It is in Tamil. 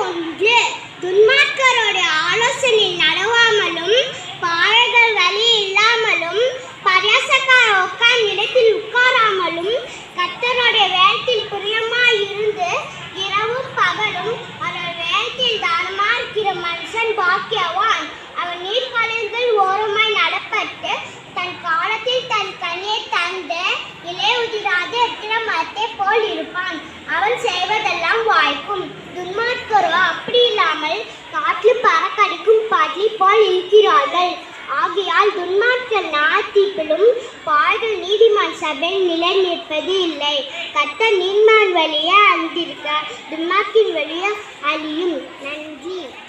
ஒன்று துன்மார்க்கருடைய ஆலோசனை நடவாமலும் பாழர்கள் வழி இல்லாமலும் பரியாசக்கார உட்கார் இடத்தில் உட்காராமலும் கர்த்தருடைய வேதத்தில் பிரியமாய் இருந்து இரவும் பகலும் அவர் வேதத்தில் தானமா இருக்கிற மனுஷன் பாக்கியவான் அவன் நீர்க்காலங்கள் ஓரமாய் நடப்பட்டு தன் காலத்தில் தன் கனியை தந்து இலை உதிராத இருக்கிற மரத்தை போல் இருப்பான் அவன் செய்வதெல்லாம் வாய்க்கும் துன்மார்க்கரோ அப்படி இல்லாமல் காற்றில் பறக்கடிக்கும் பள்ளி போல் இருக்கிறார்கள் ஆகையால் துன்மார்க்கர் நாத்திப்பிலும் பாழ்கள் நீதிமான் சபையில் நிலை நிற்பது இல்லை கத்த நீன்மான் வழியே அந்திருக்க துன்மார்க்கின் வழியே அழியும் நன்றி